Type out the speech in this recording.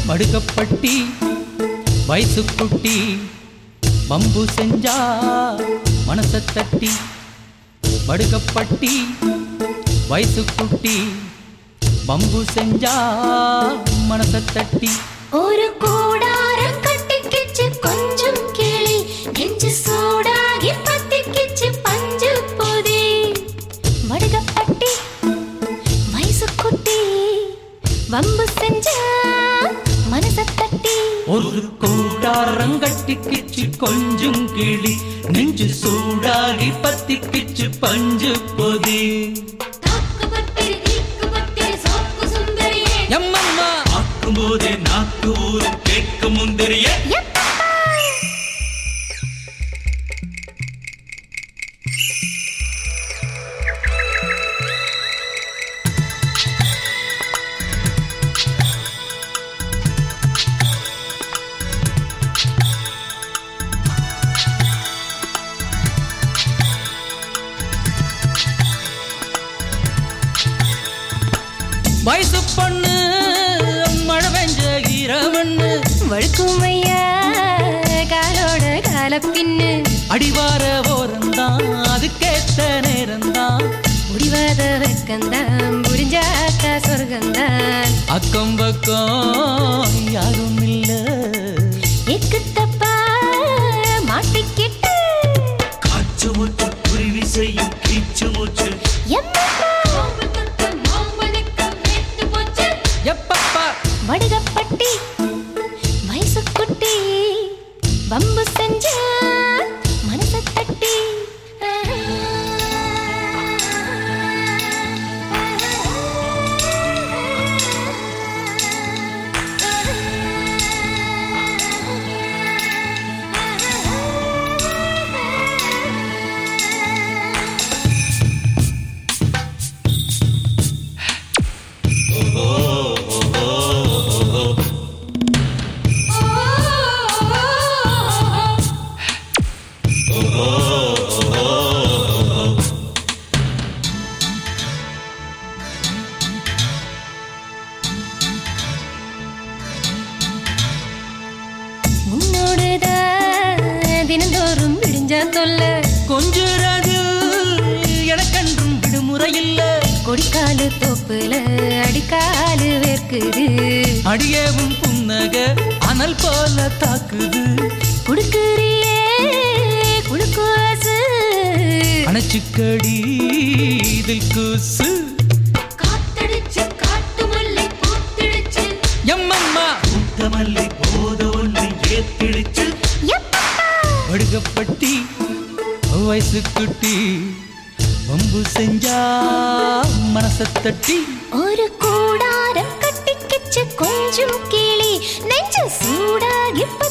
மடுக்கப்பட்டி வயசு குட்டி பம்பு செஞ்சா மனச தட்டி மடுக்கப்பட்டி வயசு குட்டி பம்பு செஞ்சா மனச தட்டி ஒரு கூடாரம் கட்டிக்கிச்சு கொஞ்சம் கிளி நெஞ்சு சூடாகி பத்திக்கிச்சு பஞ்சு பொதி வடுகப்பட்டி வயசு குட்டி வம்பு செஞ்சா மனச தட்டி ஒரு கூட்டாரங்கட்டிக்கிச்சு கொஞ்சம் கிளி நெஞ்சு சூடாகி பத்திக்கிச்சு பஞ்சு பொதி தாக்கு பத்திரி தீக்கு பத்திரி சோக்கு சுந்தரியே எம்மம்மா ஆக்கும் போதே நாக்கு ஊரு கேட்க முந்திரிய வயசு பொண்ணு மழை பெஞ்ச ஈரமண்ணு வழுக்கும் ஐயா காலோட கால பின்னு அடிவார ஓரம்தான் அதுக்கேத்த நேரம்தான் முடிவாத வெக்கந்தான் புரிஞ்சாக்கா சொர்க்கந்தான் அக்கம் பக்கம் யாரும் இல்ல எக்கு தப்பா மாட்டிக்கிட்டு காற்று மூச்சு குருவி செய்யும் கீச்சு மூச்சு எப்பப்பா வடுகப்பட்டி வயசு குட்டி வம்பு செஞ்ச மனச தட்டி உன்னோடுதான் தினந்தோறும் விடிஞ்ச தொல்ல கொஞ்சுறது எனக்கென்றும் விடுமுறை இல்ல கொடிக்காலு தோப்புல அடிக்காலு வேர்க்குது அடியவும் புன்னக அனல் போல தாக்குது குடுக்குறியே குளுக்கோசு அணைச்சுக்கடி இதில் கூசு காத்தடிச்சு காட்டு மல்லி பூத்திடுச்சு எம்மம்மா முத்தமல்லி போத ஒன்று ஏத்திடுச்சு வடுகப்பட்டி வயசு குட்டி வம்பு செஞ்சா மனச தட்டி ஒரு கூடாரம் கட்டிக்கிச்சு கொஞ்சம் கிளி நெஞ்சு சூடாகி